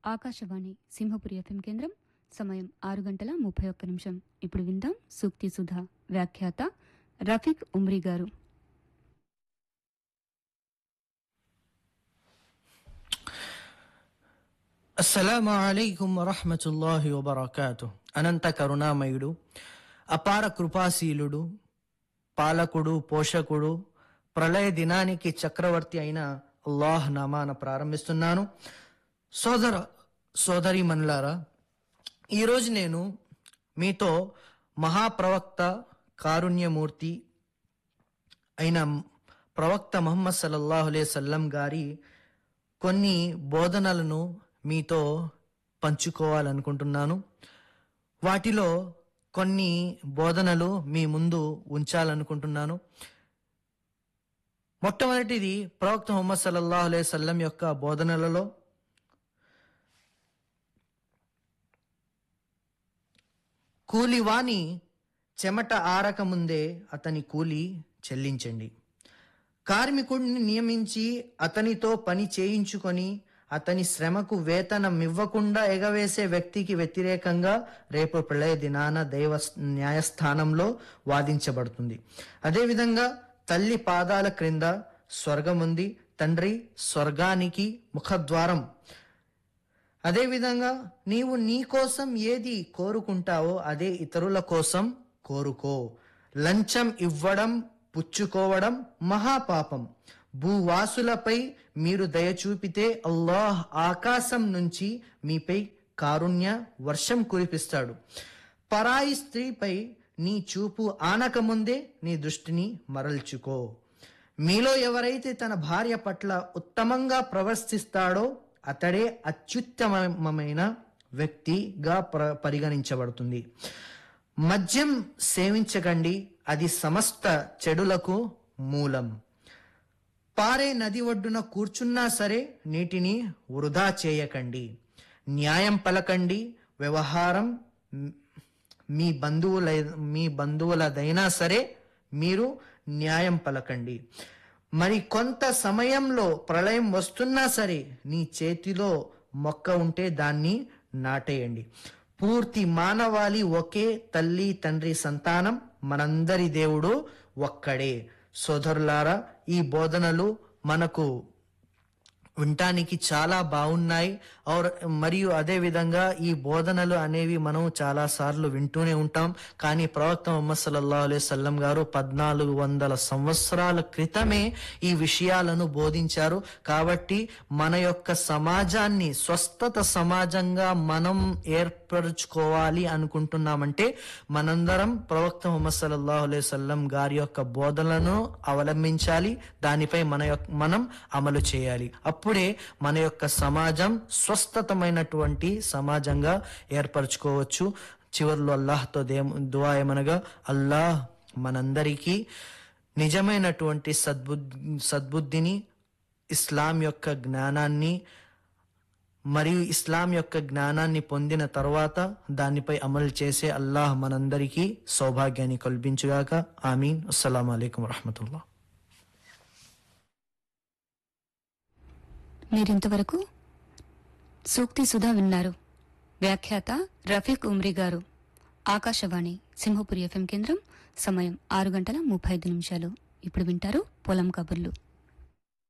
Akashvani Simhapuri FM కేంద్రం సమయం ఆరు గంటల ముప్పై ఒక్క నిమిషం ఇప్పుడు విందాం సూక్తి సుధా వ్యాఖ్యాత రఫీక్ ఉమ్రీ గారు అస్సలాము అలైకుం వరహమతుల్లాహి వబర్కాతు అనంత కరుణామయుడు అపార కృపాశీలుడు పాలకుడు పోషకుడు ప్రళయ దినానికి చక్రవర్తి అయిన అల్లాహ్ నామాన ప్రారంభిస్తున్నాను సోదర సోదరి మనులారా ఈరోజు నేను మీతో మహాప్రవక్త కారుణ్యమూర్తి అయిన ప్రవక్త ముహమ్మద్ సల్లల్లాహు అలైహి సల్లం గారి కొన్ని బోధనలను మీతో పంచుకోవాలనుకుంటున్నాను వాటిలో కొన్ని బోధనలు మీ ముందు ఉంచాలనుకుంటున్నాను మొట్టమొదటిది ప్రవక్త ముహమ్మద్ సల్లల్లాహు అలైహి సల్లం యొక్క బోధనలలో కూలివాని చెమట ఆరక ముందే అతని కూలి చెల్లించండి కార్మికుడిని నియమించి అతనితో పని చేయించుకొని అతని శ్రమకు వేతనం ఇవ్వకుండా ఎగవేసే వ్యక్తికి వ్యతిరేకంగా రేపు ప్రళయ దినాన దైవ న్యాయస్థానంలో వాదించబడుతుంది అదేవిధంగా తల్లి పాదాల క్రింద స్వర్గం ఉంది తండ్రి స్వర్గానికి ముఖద్వారం అదేవిధంగా నీవు నీ కోసం ఏది కోరుకుంటావో అదే ఇతరుల కోసం కోరుకో లంచం ఇవ్వడం పుచ్చుకోవడం మహాపాపం భూవాసులపై మీరు దయ చూపితే అల్లాహ్ ఆకాశం నుంచి మీపై కారుణ్య వర్షం కురిపిస్తాడు పరాయి స్త్రీపై నీ చూపు ఆనకముందే నీ దృష్టిని మరల్చుకో మీలో ఎవరైతే తన భార్య పట్ల ఉత్తమంగా ప్రవర్తిస్తాడో అతడే అత్యుత్తమమైన వ్యక్తిగా ప్ర పరిగణించబడుతుంది మద్యం సేవించకండి అది సమస్త చెడులకు మూలం పారే నది ఒడ్డున కూర్చున్నా సరే నీటిని వృధా చేయకండి న్యాయం పలకండి వ్యవహారం మ్, మీ బంధువుల మీ బంధువులదైనా సరే మీరు న్యాయం పలకండి మరి కొంత సమయంలో ప్రళయం వస్తున్నా సరే నీ చేతిలో మొక్క ఉంటే దాన్ని నాటేయండి పూర్తి మానవాళి ఒకే తల్లి తండ్రి సంతానం మనందరి దేవుడు ఒక్కడే సోదరులారా ఈ బోధనలు మనకు వినటానికి చాలా బాగున్నాయి ఔర్ మరియు అదే విధంగా ఈ బోధనలు అనేవి మనం చాలా సార్లు వింటూనే ఉంటాం కానీ ప్రవక్త ముహమ్మద్ సల్లల్లాహు అలైహి వసల్లం గారు పద్నాలుగు వందల సంవత్సరాల క్రితమే ఈ విషయాలను బోధించారు కాబట్టి మన యొక్క సమాజాన్ని స్వస్థత సమాజంగా మనం ఏర్పరచుకోవాలి అనుకుంటున్నామంటే మనందరం ప్రవక్త ముహమ్మద్ సల్లల్లాహు అలైహి వసల్లం గారి యొక్క బోధనలను అవలంబించాలి దానిపై మన యొక్క మనం అమలు చేయాలి అప్పుడే మన యొక్క సమాజం స్వస్థతమైనటువంటి సమాజంగా ఏర్పరచుకోవచ్చు చివరిలో అల్లాహ్తో దే దువా ఏమనగా అల్లాహ్ మనందరికీ నిజమైనటువంటి సద్బుద్ధి సద్బుద్ధిని ఇస్లాం యొక్క జ్ఞానాన్ని మరియు ఇస్లాం యొక్క జ్ఞానాన్ని పొందిన తర్వాత దానిపై అమలు చేసే అల్లాహ్ మనందరికీ సౌభాగ్యాన్ని కల్పించుగాక ఆమీన్ అస్సలం అయికం వరహమతుల్లా మీరింతవరకు సూక్తి సుధా విన్నారు వ్యాఖ్యాత రఫీక్ ఉమ్రీ గారు ఆకాశవాణి సింహపురి ఎఫ్ఎం కేంద్రం సమయం ఆరు గంటల ముప్పై ఐదు నిమిషాలు ఇప్పుడు వింటారు పొలం కబుర్లు